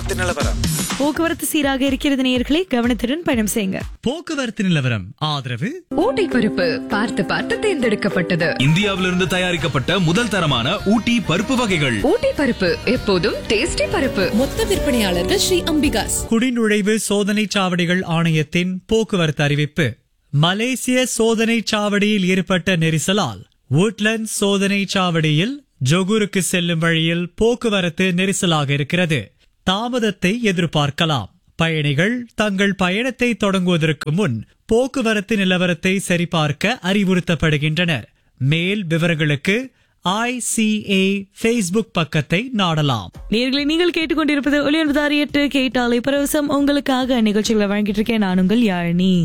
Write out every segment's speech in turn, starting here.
போக்குவரத்து நிலவரம் போக்குவரத்து சீராக இருக்கிறது நேயர்களே கவனத்துடன் பயணம் செய்யுங்க போக்குவரத்து நிலவரம் ஆதரவு ஊட்டி பருப்பு பார்த்து பார்த்து தேர்ந்தெடுக்கப்பட்டது இந்தியாவிலிருந்து தயாரிக்கப்பட்ட முதல் தரமான ஊட்டி பருப்பு வகைகள் ஊட்டி பருப்பு எப்போதும் டேஸ்டி பருப்பு மொத்த விற்பனையாளர்கள் ஸ்ரீ அம்பிகாஸ் குடிநுழைவு சோதனை சாவடிகள் ஆணையத்தின் போக்குவரத்து அறிவிப்பு மலேசிய சோதனை சாவடியில் ஏற்பட்ட நெரிசலால் woodlands சோதனை சாவடியில் ஜொகூருக்கு செல்லும் வழியில் போக்குவரத்து நெரிசலாக இருக்கிறது தாமதத்தை எதிர்பார்க்கலாம் பயணிகள் தங்கள் பயணத்தை தொடங்குவதற்கு முன் போக்குவரத்து நிலவரத்தை சரிபார்க்க அறிவுறுத்தப்படுகின்றனர் மேல் விவரங்களுக்கு ஐசிஏ ஃபேஸ்புக் பக்கத்தை நாடலாம் நேர்களை நீங்கள் கேட்டுக்கொண்டிருப்பது ஒளியன்பதாரி எட்டு கேட்டாலை பரவசம் உங்களுக்காக நிகழ்ச்சிகளை வழங்கிட்டு இருக்கேன் நான் உங்கள் யாழினி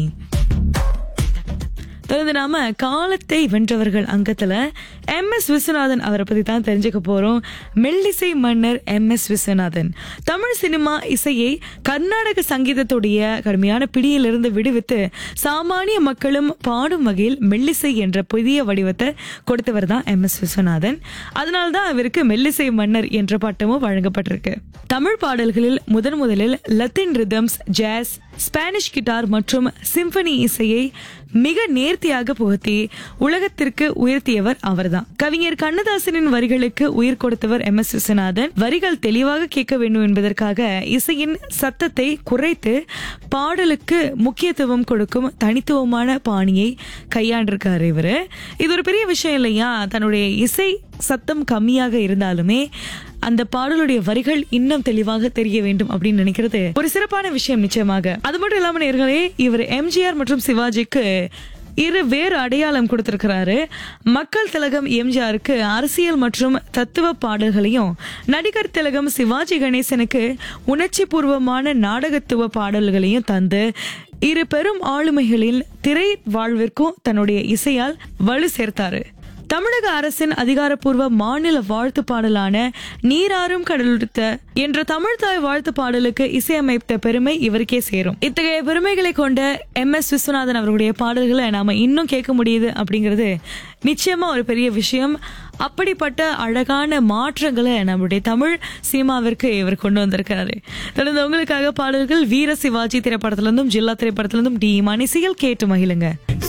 தொடர்ந்து நாம காலத்தை வென்றவர்கள் அங்கத்துல எம் எஸ் விஸ்வநாதன் அவரை பத்தி தான் தெரிஞ்சுக்க போறோம் மெல்லிசை மன்னர் M S Viswanathan Tamil cinema இசையை கர்நாடக சங்கீதத்துடைய கடுமையான பிடியிலிருந்து விடுவித்து சாமானிய மக்களும் பாடும் வகையில் மெல்லிசை என்ற புதிய வடிவத்தை கொடுத்தவர் தான் எம் எஸ் விஸ்வநாதன் அதனால தான் அவருக்கு மெல்லிசை மன்னர் என்ற பட்டமும் வழங்கப்பட்டிருக்கு தமிழ் பாடல்களில் முதன் முதலில் Latin rhythms jazz Spanish guitar மற்றும் சிம்பனி இசையை மிக நேர்த்தியாக புகுத்தி உலகத்திற்கு உயர்த்தியவர் அவர்தான் கவிஞர் கண்ணதாசனின் வரிகளுக்கு உயிர் கொடுத்தவர் எம் எஸ் விஸ்வநாதன் வரிகள் தெளிவாக கேட்க வேண்டும் என்பதற்காக இசையின் சத்தத்தை குறைத்து பாடலுக்கு முக்கியத்துவம் கொடுக்கும் தனித்துவமான பாணியை கையாண்டிருக்காரு இவரு இது ஒரு பெரிய விஷயம் இல்லையா தன்னுடைய இசை சத்தம் கம்மியாக இருந்தாலுமே அந்த பாடலுடைய வரிகள் இன்னும் தெளிவாக தெரிய வேண்டும் அப்படின்னு நினைக்கிறது ஒரு சிறப்பான விஷயம் நிச்சயமாக அது மட்டும் இல்லாம நேர்களே இவர் எம்ஜிஆர் மற்றும் சிவாஜிக்கு இரு வேறு அடையாளம் கொடுத்திருக்கிறாரு மக்கள் திலகம் எம்ஜிஆருக்கு அரசியல் மற்றும் தத்துவ பாடல்களையும் நடிகர் திலகம் சிவாஜி கணேசனுக்கு உணர்ச்சி பூர்வமான நாடகத்துவ பாடல்களையும் தந்து இரு பெரும் ஆளுமைகளின் திரை வாழ்விற்கும் தன்னுடைய இசையால் வலு சேர்த்தாரு தமிழக அரசின் அதிகாரப்பூர்வ மாநில வாழ்த்து பாடலான நீராறும் கடலுடுத்த என்ற தமிழ்தாய் வாழ்த்து பாடலுக்கு இசையமைத்த பெருமை இவருக்கே சேரும் இத்தகைய பெருமைகளை கொண்ட எம் எஸ் விஸ்வநாதன் அவர்களுடைய பாடல்களை நாம இன்னும் கேட்க முடியுது அப்படிங்கிறது நிச்சயமா ஒரு பெரிய விஷயம் அப்படிப்பட்ட அழகான மாற்றங்களை நம்முடைய தமிழ் சினிமாவிற்கு இவர் கொண்டு வந்திருக்கிறாரு தொடர்ந்து உங்களுக்காக பாடல்கள் வீர சிவாஜி திரைப்படத்திலிருந்தும் ஜில்லா திரைப்படத்திலிருந்தும் டி மணிசியல் கேட்டு மகிழுங்க